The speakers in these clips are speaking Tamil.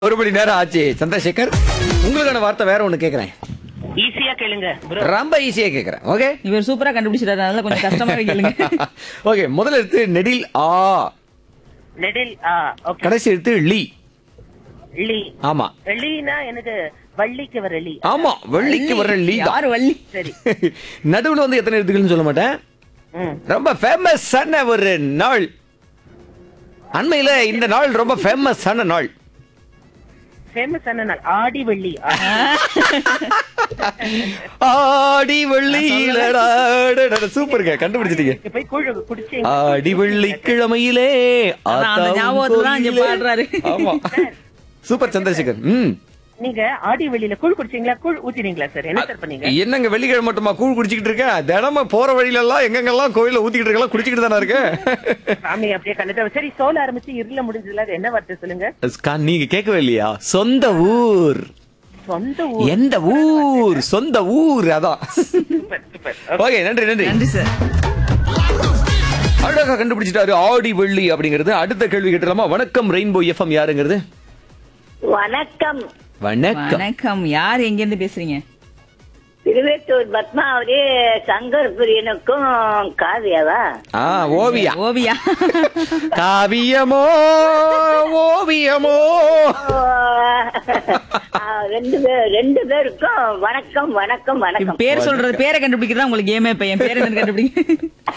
ஒரு மணி நேரம் ஆச்சு சந்திரசேகர் உங்களுக்கான வார்த்தை வேற ஒண்ணு கேக்குறேன் ஈஸியா கேளுங்க bro. ரொம்ப ஈஸியா கேக்குறேன் ஓகே இவர் சூப்பரா கண்டுபிடிச்சிட்டாரு அதனால கொஞ்சம் கஷ்டமா கேளுங்க ஓகே முதல் எழுத்து நெடில் ஆ நெடில் ஆ ஓகே கடைசி எழுத்து லீ லீ ஆமா லீனா எனக்கு வள்ளிக்கு வர லீ ஆமா வெள்ளிக்கு வர்ற லீ தான் யாரு வள்ளி சரி நடுவுல வந்து எத்தனை எழுத்துக்கள்னு சொல்ல மாட்டேன் ம் ரொம்ப ஃபேமஸ் ஆன ஒரு நாள் அண்மையில இந்த நாள் ரொம்ப ஃபேமஸ் ஆன நாள் ஃபேமஸ் ஆன நாள் ஆடி வெள்ளி ஆ, ஆடி வெள்ளியிலடா சூப்பருங்க கண்டுபிடிச்சிட்டீங்க இங்க போய் கூழ குடிச்சீங்க ஆடி வெள்ளிக்கிழமையிலே அதான் அந்த ஆத்தாவும் ஞாபகத்துல தான் இங்க கோயிலே. பாடுறாரு. ஆமா சூப்பர் சந்திரசேகர் ம் நீங்க ஆடி வெள்ளியில கூழ் குடிச்சீங்களா கூழ் ஊத்தினீங்களா சார் என்ன சார் பண்ணீங்க என்னங்க வெள்ளிக்கிழமை மட்டுமா கூழ் குடிச்சிக்கிட்டு இருக்கேன் தினமும் போற வழியில எல்லாம் எங்கெங்கெல்லாம் கோயில ஊத்திக்கிட்டு இருக்கலாம் குடிச்சிக்கிட்டு தானே இருக்கேன் சாமி அப்படியே கண்டுட்டு சரி சோல ஆரம்பிச்சு இருள முடிஞ்சதுல அது என்ன வார்த்தை சொல்லுங்க ஸ்கா, நீங்க கேட்கவே இல்லையா சொந்த ஊர் சொந்த ஊர் எந்த ஊர் சொந்த ஊர் அதான் சூப்பர் சூப்பர் ஓகே நன்றி நன்றி நன்றி சார் அழகா கண்டுபிடிச்சிட்டாரு ஆடி வெள்ளி அப்படிங்கிறது அடுத்த கேள்வி கேட்டலாமா வணக்கம் ரெயின்போ எஃப்எம் யாருங்கிறது வணக்கம் வணக்கம் வணக்கம் யார் எங்க இருந்து பேசுறீங்க திருவேட்டூர் பத்மாவதி சங்கர் பிரியனுக்கும் காவியாவா ஆ ஓவியா ஓவியா காவியமோ ஓவியமோ ஓ, ஆ, ரெண்டு பேர் ரெண்டு பேருக்கும் வணக்கம் வணக்கம் இப்ப வணக்கம் பேர் சொல்றது பேரை கண்டுபிடிக்கிறதா உங்களுக்கு கேமே பையன் பேர் என்ன கண்டுபிடிக்க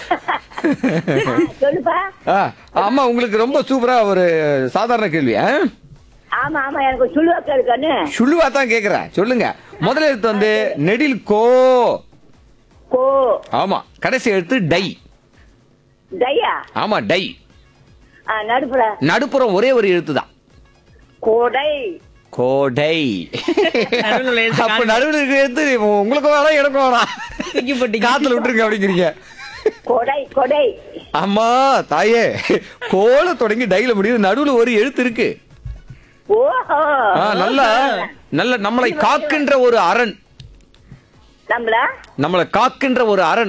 ஆ, சொல்லுப்பா ஆ, ஆமா உங்களுக்கு ரொம்ப சூப்பரா ஒரு சாதாரண கேள்வி ஆ? ஆமா ஆமா எனக்கு சொல்லுவா கேளுக்கண்ணு சுழுவா தான் கேக்குறேன் சொல்லுங்க முதல் எழுத்து வந்து நெடில் கோ கோ ஆமா கடைசி எழுத்து டை தயா ஆமா டை ஆ, நடுப்புற நடுப்புறம் ஒரே ஒரு எழுத்து தான் கோடை கோடை நடுவுல உள்ள எழுத்து அப்ப நடுவில் இருக்கிற எழுத்து உங்களுக்கு வேணாம் எனக்கும் வேணாம் தூக்கி போட்டீங்க. காத்துல விட்டுருங்க அப்படிங்கிறீங்க கொடை கொடை ஆமா தாயே கோல தொடங்கி டைல முடியுது நடுவுல ஒரு எழுத்து இருக்கு ஓஹோ ஆ, நல்ல நல்ல நம்மளை காக்கின்ற ஒரு அரண் நம்மள நம்மளை காக்கின்ற ஒரு அரண்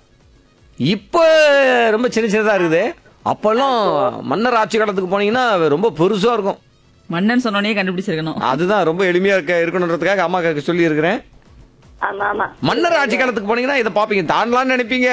இப்ப ரொம்ப சின்ன சின்னதா இருக்குது அப்பெல்லாம் மன்னர் ஆட்சி காலத்துக்கு போனீங்கன்னா ரொம்ப பெருசா இருக்கும் மன்னன் சொன்னோடனே கண்டுபிடிச்சிருக்கணும் அதுதான் ரொம்ப எளிமையா இருக்க இருக்கணுன்றதுக்காக அம்மா சொல்லி இருக்கிறேன் ஆமா ஆமா மன்னர் ஆட்சி காலத்துக்கு போனீங்கன்னா இதை பாப்பீங்க தாண்டலாம்னு நினைப்பீங்க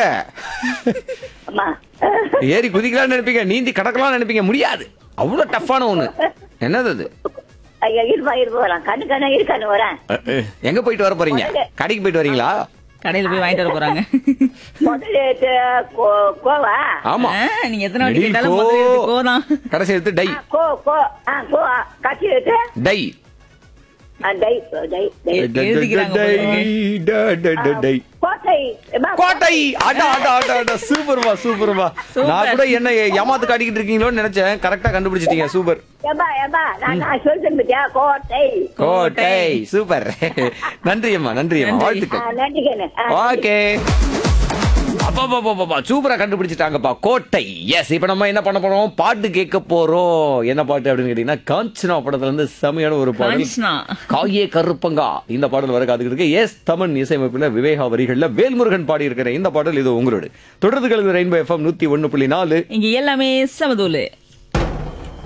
ஆமா ஏறி குதிக்கலாம்னு நினைப்பீங்க நீந்தி கடக்கலாம்னு நினைப்பீங்க முடியாது அவ்வளவு டஃப்பான ஒண்ணு என்னது அது ஐயா இருப்பா இருப்பா வரேன் கண்ணு கண்ணு இருக்கான்னு வரேன் எங்க போயிட்டு வர போறீங்க கடைக்கு போயிட்டு வரீங்களா கடையில போய் வாங்கிட்டு வர போறாங்க முதல்ல எழுத்து கோ- கோவா ஆமா ஆ, நீங்க எத்தனை வாட்டி நெடில் கேட்டாலும் கோ. முதல்ல எழுத்து கோ தான் கடைசி எடுத்து டை ஆ, கோ கோ ஆ கோ ஆ, கட்சி எழுத்து டை ஆ, டை டை டை எழுதிக்கிறாங்க போல இருக்கு. டை, டை, டை, டை. கோட்டை ஏம்மா, கோட்டை அடா அடா அடா அடா சூப்பர்மா சூப்பர்மா சூப்பர். நான் கூட என்ன ஏமாத்து காட்டிக்கிட்டு இருக்கீங்களோன்னு நினைச்சேன் கரெக்டா கண்டுபிடிச்சிட்டீங்க சூப்பர் ஏம்மா, ஏம்மா, நான் நான் சொல்றேன் பாத்தியா, கோட்டை கோட்டை சூப்பர் நன்றி அம்மா நன்றி அம்மா நன்றி. ஆ, வாழ்த்துக்கள் நன்றிக்கண்ணு ஆ, ஓகே அப்பா சூப்பரா கண்டுபிடிச்சிட்டாங்கப்பா கோட்டை எஸ் இப்ப நம்ம என்ன பண்ண போறோம் பாட்டு கேட்க போறோம் என்ன பாட்டு அப்படின்னு கேட்டீங்கன்னா காஞ்சனா படத்துல இருந்து செமையான ஒரு பாடல் காஞ்சனா. காயே கருப்பங்கா இந்த பாடல் வர காத்துக்கிட்டு இருக்கு எஸ் தமிழ் இசையமைப்புல விவேகா வரிகள்ல வேல்முருகன் பாடி இருக்கிற இந்த பாடல் இது உங்களோட தொடர்ந்து கலந்து ரெயின்போ எஃப்எம் நூத்தி ஒண்ணு புள்ளி நாலு இங்க எல்லாமே சமதூலு